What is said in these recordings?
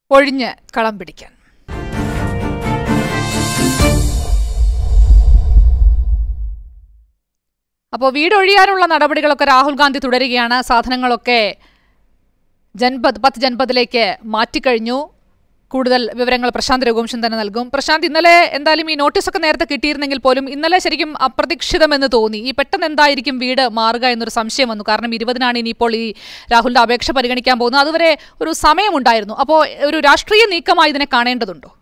ഒഴിഞ്ഞ് കളം പിടിക്കാൻ അപ്പോൾ വീടൊഴിയാനുള്ള നടപടികളൊക്കെ രാഹുൽ ഗാന്ധി തുടരുകയാണ് സാധനങ്ങളൊക്കെ ജൻപദ് പത്ത് ജൻപദിലേക്ക് മാറ്റിക്കഴിഞ്ഞു കൂടുതൽ വിവരങ്ങൾ പ്രശാന്ത് രഘുവംശൻ തന്നെ നൽകും പ്രശാന്ത് ഇന്നലെ എന്തായാലും ഈ നോട്ടീസൊക്കെ നേരത്തെ കിട്ടിയിരുന്നെങ്കിൽ പോലും ഇന്നലെ ശരിക്കും അപ്രതീക്ഷിതമെന്ന് തോന്നി ഈ പെട്ടെന്ന് എന്തായിരിക്കും വീട് മാറുക എന്നൊരു സംശയം വന്നു കാരണം ഇരുപതിനാണ് ഇനിയിപ്പോൾ ഈ രാഹുലിന്റെ അപേക്ഷ പരിഗണിക്കാൻ പോകുന്നത് അതുവരെ ഒരു സമയമുണ്ടായിരുന്നു അപ്പോൾ ഒരു രാഷ്ട്രീയ നീക്കമായി ഇതിനെ കാണേണ്ടതുണ്ടോ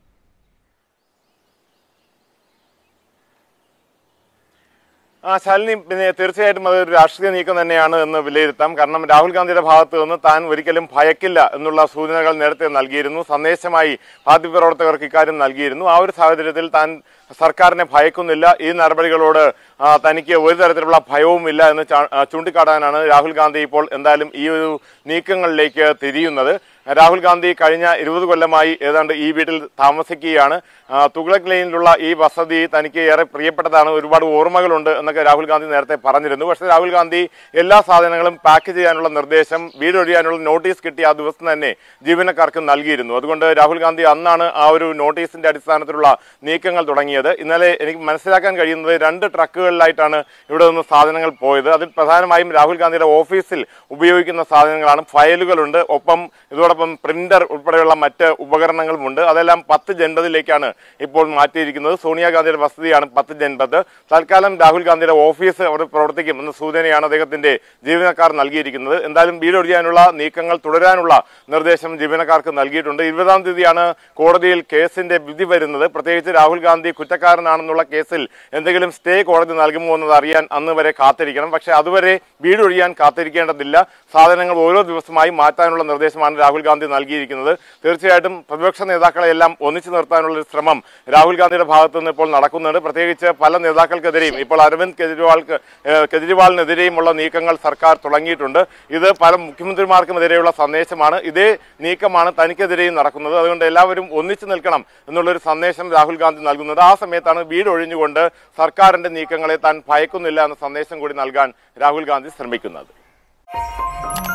ആ ശാലിനി പിന്നെ തീർച്ചയായിട്ടും അതൊരു രാഷ്ട്രീയ നീക്കം തന്നെയാണ് എന്ന് വിലയിരുത്താം കാരണം രാഹുൽ ഗാന്ധിയുടെ ഭാഗത്ത് നിന്ന് താൻ ഒരിക്കലും ഭയക്കില്ല എന്നുള്ള സൂചനകൾ നേരത്തെ നൽകിയിരുന്നു സന്ദേശമായി പാർട്ടി പ്രവർത്തകർക്ക് ഇക്കാര്യം നൽകിയിരുന്നു ആ ഒരു സാഹചര്യത്തിൽ താൻ സർക്കാരിനെ ഭയക്കുന്നില്ല ഈ നടപടികളോട് ആ, തനിക്ക് ഒരു തരത്തിലുള്ള ഭയവുമില്ല എന്ന് ചാ- ആ, ചൂണ്ടിക്കാട്ടാനാണ് രാഹുൽ ഗാന്ധി ഇപ്പോൾ എന്തായാലും ഈ ഒരു നീക്കങ്ങളിലേക്ക് തിരിയുന്നത് രാഹുൽ ഗാന്ധി കഴിഞ്ഞ ഇരുപത് കൊല്ലമായി ഏതാണ്ട് ഈ വീട്ടിൽ താമസിക്കുകയാണ് ആ, തുഗ്ലക് ലൈനിലുള്ള ഈ വസതി തനിക്ക് ഏറെ പ്രിയപ്പെട്ടതാണ് ഒരുപാട് ഓർമ്മകളുണ്ട് എന്നൊക്കെ രാഹുൽ ഗാന്ധി നേരത്തെ പറഞ്ഞിരുന്നു പക്ഷേ രാഹുൽ ഗാന്ധി എല്ലാ സാധനങ്ങളും പാക്ക് ചെയ്യാനുള്ള നിർദ്ദേശം വീടൊഴിയാനുള്ള നോട്ടീസ് കിട്ടിയ ആ ദിവസം തന്നെ ജീവനക്കാർക്ക് നൽകിയിരുന്നു അതുകൊണ്ട് രാഹുൽ ഗാന്ധി അന്നാണ് ആ ഒരു നോട്ടീസിന്റെ അടിസ്ഥാനത്തിലുള്ള നീക്കങ്ങൾ തുടങ്ങിയത് ഇന്നലെ എനിക്ക് മനസ്സിലാക്കാൻ കഴിയുന്നത് രണ്ട് ട്രക്കുകളിലായിട്ടാണ് ഇവിടെ നിന്ന് സാധനങ്ങൾ പോയത് അതിൽ പ്രധാനമായും രാഹുൽ ഗാന്ധിയുടെ ഓഫീസിൽ ഉപയോഗിക്കുന്ന സാധനങ്ങളാണ് ഫയലുകളുണ്ട് ഒപ്പം ഇതോടൊപ്പം പ്രിന്റർ ഉൾപ്പെടെയുള്ള മറ്റ് ഉപകരണങ്ങളുമുണ്ട് അതെല്ലാം പത്ത് ജൻപതിലേക്കാണ് ഇപ്പോൾ മാറ്റിയിരിക്കുന്നത് സോണിയാഗാന്ധിയുടെ വസതിയാണ് പത്ത് ജൻപത് തൽക്കാലം രാഹുൽ ഗാന്ധിയുടെ ഓഫീസ് അവിടെ പ്രവർത്തിക്കും എന്ന സൂചനയാണ് അദ്ദേഹത്തിന്റെ ജീവനക്കാർ നൽകിയിരിക്കുന്നത് എന്തായാലും വീടൊഴിയാനുള്ള നീക്കങ്ങൾ തുടരാനുള്ള നിർദ്ദേശം ജീവനക്കാർക്ക് നൽകിയിട്ടുണ്ട് ഇരുപതാം തീയതിയാണ് കോടതിയിൽ കേസിന്റെ വിധി വരുന്നത് പ്രത്യേകിച്ച് രാഹുൽ ഗാന്ധി കുറ്റക്കാരനാണെന്നുള്ള കേസിൽ എന്തെങ്കിലും സ്റ്റേ കോടതി നൽകുമോ എന്നത് അറിയാൻ അന്ന് വരെ കാത്തിരിക്കണം പക്ഷേ അതുവരെ വീടൊഴിയാൻ കാത്തിരിക്കേണ്ടതില്ല സാധനങ്ങൾ ഓരോ ദിവസമായി മാറ്റാനുള്ള നിർദ്ദേശമാണ് രാഹുൽ ഗാന്ധി നൽകിയിരിക്കുന്നത് തീർച്ചയായിട്ടും പ്രതിപക്ഷ നേതാക്കളെ എല്ലാം ഒന്നിച്ചു നിർത്താനുള്ള ഒരു ശ്രമം രാഹുൽ ഗാന്ധിയുടെ ഭാഗത്തു നിന്ന് ഇപ്പോൾ നടക്കുന്നുണ്ട് പ്രത്യേകിച്ച് പല നേതാക്കൾക്കെതിരെയും ഇപ്പോൾ അരവിന്ദ് കെജ്രിവാൾക്ക് ഏഹ്, കെജ്രിവാളിനെതിരെയുമുള്ള നീക്കങ്ങൾ സർക്കാർ തുടങ്ങിയിട്ടുണ്ട് ഇത് പല മുഖ്യമന്ത്രിമാർക്കുമെതിരെയുള്ള സന്ദേശമാണ് ഇതേ നീക്കമാണ് തനിക്കെതിരെയും നടക്കുന്നത് അതുകൊണ്ട് എല്ലാവരും ഒന്നിച്ചു നിൽക്കണം എന്നുള്ളൊരു സന്ദേശം രാഹുൽ ഗാന്ധി നൽകുന്നത് ആ സമയത്താണ് വീട് ഒഴിഞ്ഞുകൊണ്ട് സർക്കാരിന്റെ നീക്കങ്ങളെ താൻ ഭയക്കുന്നില്ല എന്ന സന്ദേശം കൂടി നൽകാൻ രാഹുൽ ഗാന്ധി ശ്രമിക്കുന്നത്